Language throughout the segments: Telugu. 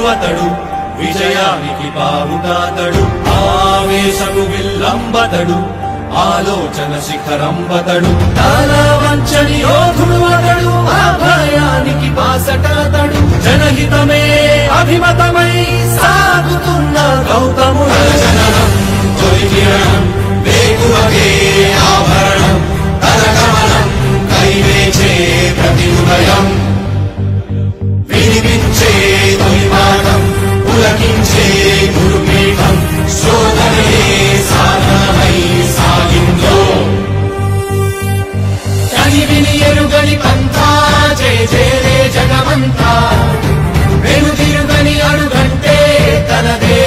అతడు విజయానికి పావుటాతడు ఆవేశము విల్లంబతడు ఆలోచన శిఖరంబతడు తల వంచని యోధుడు అతడు అభయానికి బాసటాతడు జనహితమే అభిమతమై సాగుతున్న గౌతముడు జననం తొలికిరణం వేగువగే ఆభరణం తరగమనం కైవేచే ప్రతి ఉదయం వినిపించే తొలిమాటం పులకించే గురుపీఠం శోధనే సాధనమై సాగిందో కనివిని ఎరుగని పంథా జయ జయలే జగమంతా వెనుదిరుగని అడుగంటే తనదే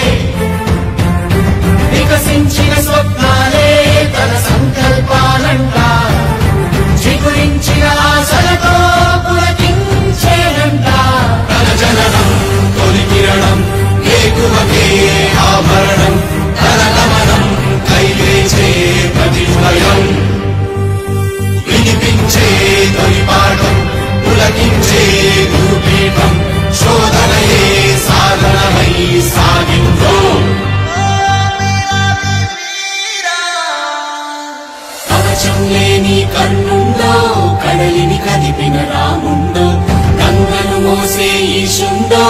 వికసించిన స్వప్నాలే తన సంకల్పాలంట చిగురించిన ఆశలతో పులకించేనంట తన జననం తొలి కిరణం ఏకువకే ఆభరణం తన గమనం కైలేచే ప్రతి భయం వినిపించే తొలి పాఠం పులకించే గురుపీఠం శోధనయే సాధనమై సాగిందో కవచం లేని కన్నుండో కడలిని కదిపిన రాముండో గంగను మోసే ఈశుండో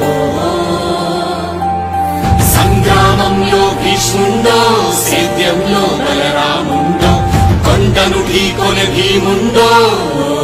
సంగ్రామంలో భీష్ముండో సేద్యంలో బలరాముండో కొండను ఢీకొన భీముండో